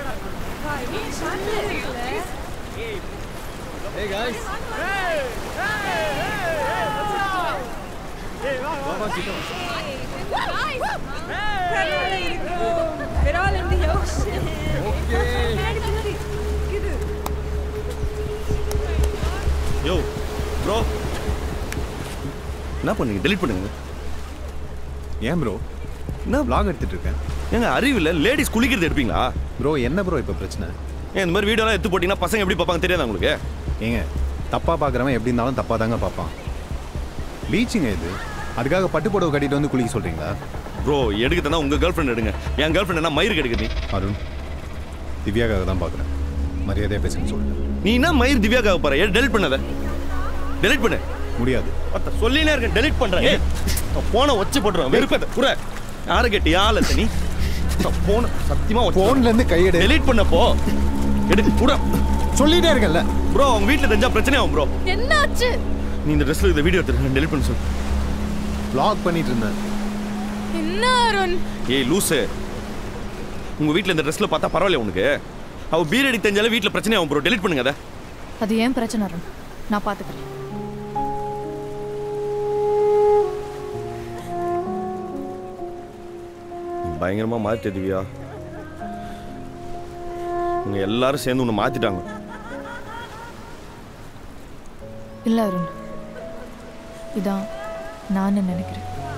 Hey guys. வா வா கிட்ட வா. யோ ப்ரோ என்ன பண்ணீங்க delete பண்ணுங்க ஏன் ப்ரோ என்ன vlog எடுத்துட்டு இருக்கேன் ஏங்க அறிவு இல்லை லேடிஸ் குளிக்கிறது எடுப்பீங்களா ப்ரோ என்ன ப்ரோ இப்போ பிரச்சனை ஏன் இந்த மாதிரி வீடியோலாம் எடுத்து போட்டிங்கன்னா பசங்க எப்படி பார்ப்பாங்க தெரியாதா உங்களுக்கு ஏங்க தப்பா பார்க்குறவன் எப்படி இருந்தாலும் தப்பா தாங்க பார்ப்பான் பீச்சுங்க இது அதுக்காக பட்டு புடவை கட்டிட்டு வந்து குளிக்க சொல்றீங்களா ப்ரோ எடுக்குதுன்னா உங்க கேர்ள் ஃப்ரெண்ட் எடுங்க என் கேர்ள் ஃப்ரெண்ட் என்ன மயிருக்கு எடுக்குது நீ அருண் திவ்யாக்காக தான் பார்க்குறேன் மரியாதையாக பேசுன்னு சொல்லிட்டேன் நீ என்ன மயிர் திவ்யாக்காக போற ஏன் டெலிட் பண்ணாத டெலிட் பண்ணு முடியாது அத்த சொல்லினே இருக்க டெலிட் பண்றேன் ஏய், நான் போனை வச்சு போட்டுருவேன் வெறுப்பத குற யாரை கேட்டி யாழ நீ போன சத்தியமா ஃபோன்ல இருந்து கையெடு டெலிட் பண்ண போ எடு கூட சொல்லிட்டே இருக்கேன்ல ப்ரோ அவங்க வீட்ல தெரிஞ்சா பிரச்சனை ஆகும் ப்ரோ என்னாச்சு நீ இந்த ட்ரெஸ்ல இந்த வீடியோ எடுத்து டெலிட் பண்ண சொல்லு vlog பண்ணிட்டு இருந்தேன் என்ன அருண் ஏய் லூசு உங்க வீட்ல இந்த ட்ரெஸ்ல பார்த்தா பரவாயில்ல உனக்கு அவ பீர் அடி தெரிஞ்சாலே வீட்ல பிரச்சனை ஆகும் ப்ரோ டெலிட் பண்ணுங்க அதை அது ஏன் பிரச்சனை அருண் நான் பாத்துக்கிறேன் நீ பயங்கரமா மாத்தி திவ்யா உங்க எல்லாரும் சேர்ந்து உன்னை மாத்திட்டாங்க இல்ல அருண் இதான் நான் நினைக்கிறேன்